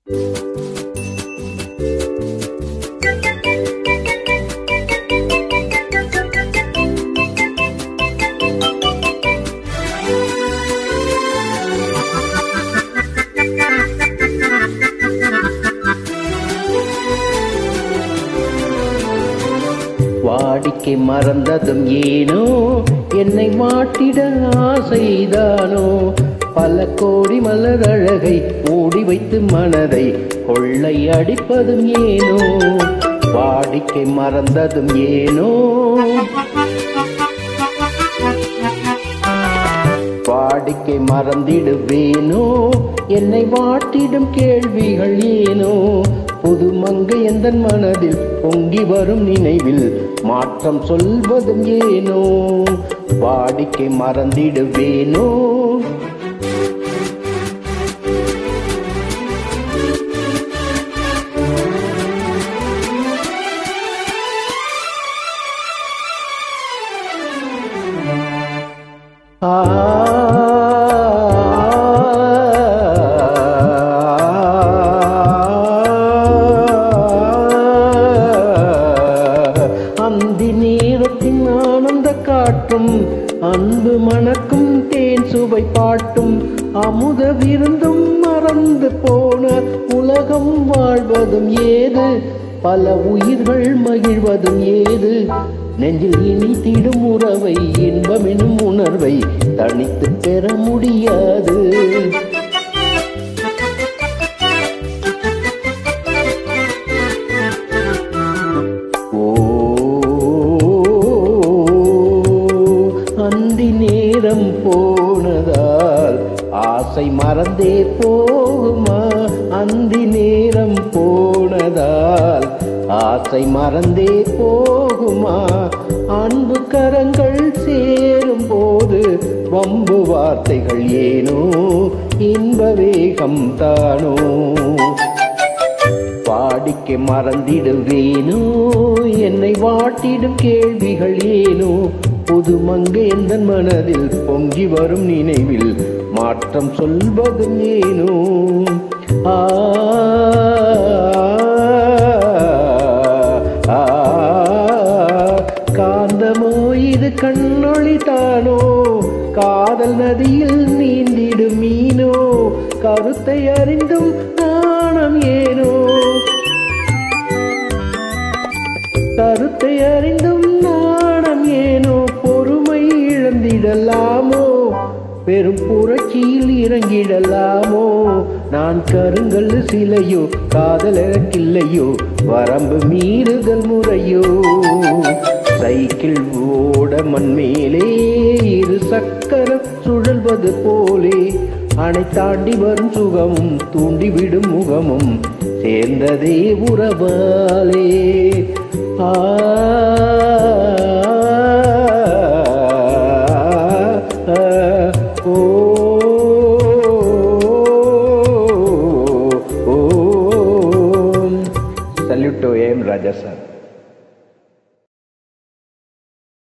வாடிக்கை மறந்ததும் ஏனோ என்னை மாட்டிட ஆசைதானோ பல கோடி மலர் அழகை மூடி வைத்து மனதை கொள்ளை அடிப்பதும் ஏனோ வாடிக்கை மறந்ததும் ஏனோ வாடிக்கை மறந்திடுவேனோ என்னை வாட்டிடும் கேள்விகள் ஏனோ புது மங்கை எந்த மனதில் பொங்கி வரும் நினைவில் மாற்றம் சொல்வதும் ஏனோ வாடிக்கை மறந்திடுவேனோ ஆ அந்தி நேரத்தின் ஆனந்த காட்டும் அன்பு மணக்கும் தேன் சுவை பாட்டும் அமுத விருந்தும் மறந்து போன உலகம் வாழ்வதும் ஏது பல உயிர்கள் மகிழ்வதும் ஏது நெஞ்சில் இனித்திடும் உறவை இன்பமெனும் உணர்வை தனித்து பெற முடியாது ஓ அந்தி நேரம் போனதால் ஆசை மறந்தே போகுமா அந்தி நேரம் போனதால் ஆசை மறந்தே போகுமா அன்பு கரங்கள் சேரும் போது வம்பு வார்த்தைகள் ஏனோ இன்ப வேகம் தானோ வாடிக்கை மறந்திடுவேனோ என்னை வாட்டிடும் கேள்விகள் ஏனோ புது மங்கை எந்த மனதில் பொங்கி வரும் நினைவில் மாற்றம் சொல்வதும் ஏனோ ஆ ஆ, காந்தமோ இது கண்ணொளி தானோ காதல் நதியில் நீந்திடும் மீனோ கருத்தை அறிந்தும் நாணம் ஏனோ கருத்தை அறிந்தும் நாணம் ஏனோ பொறுமை இழந்திடலாமோ பெரும் புரட்சியில் இறங்கிடலாமோ நான் கருங்கல் சிலையோ காதல் எனக்கில்லையோ வரம்பு மீறுதல் முறையோ சைக்கிள் ஓட மண் மேலே இரு சக்கரம் சுழல்வது போலே அணை தாண்டி வரும் சுகமும் தூண்டிவிடும் முகமும் சேர்ந்ததே உறவாலே ஆ ஓ சல்யூட் டு ஏம் ராஜா சார்